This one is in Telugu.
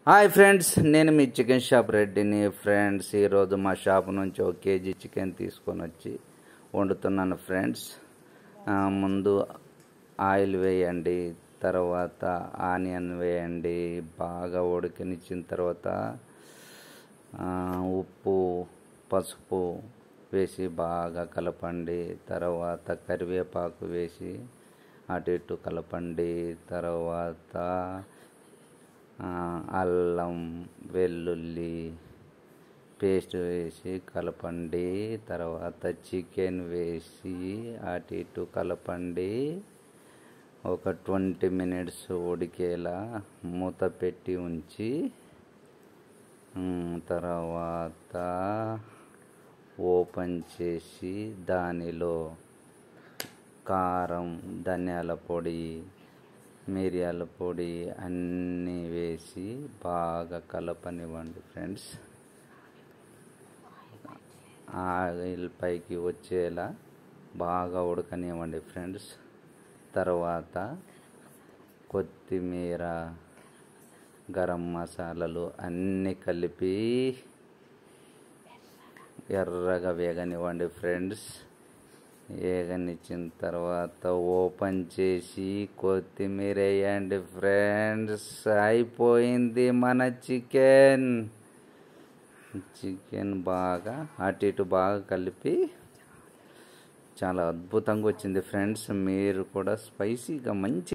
హాయ్ ఫ్రెండ్స్ నేను మీ చికెన్ షాప్ రెడ్డిని ఫ్రెండ్స్ ఈరోజు మా షాప్ నుంచి ఒక కేజీ చికెన్ తీసుకొని వచ్చి వండుతున్నాను ఫ్రెండ్స్ ఆ, ముందు ఆయిల్ వేయండి తర్వాత ఆనియన్ వేయండి బాగా ఉడికనిచ్చిన తర్వాత ఆ, ఉప్పు పసుపు వేసి బాగా కలపండి తర్వాత కరివేపాకు వేసి అటు ఇటు కలపండి తర్వాత ఆ, అల్లం వెల్లుల్లి పేస్ట్ వేసి కలపండి తర్వాత చికెన్ వేసి అటు ఇటు కలపండి ఒక ట్వంటీ మినిట్స్ ఉడికేలా మూత పెట్టి ఉంచి ఉమ్, తర్వాత ఓపెన్ చేసి దానిలో కారం ధనియాల పొడి మిరియాల పొడి అన్నీ వేసి బాగా కలపనివ్వండి ఫ్రెండ్స్ ఆయిల్ పైకి వచ్చేలా బాగా ఉడకనివ్వండి ఫ్రెండ్స్ తర్వాత కొత్తిమీర గరం మసాలాలు అన్నీ కలిపి ఎర్రగా వేగనివ్వండి ఫ్రెండ్స్ వేగనిచ్చిన తర్వాత ఓపెన్ చేసి కొత్తిమీర వేయండి ఫ్రెండ్స్ అయిపోయింది మన చికెన్ చికెన్ బాగా అటు ఇటు బాగా కలిపి చాలా అద్భుతంగా వచ్చింది ఫ్రెండ్స్ మీరు కూడా స్పైసీగా మంచి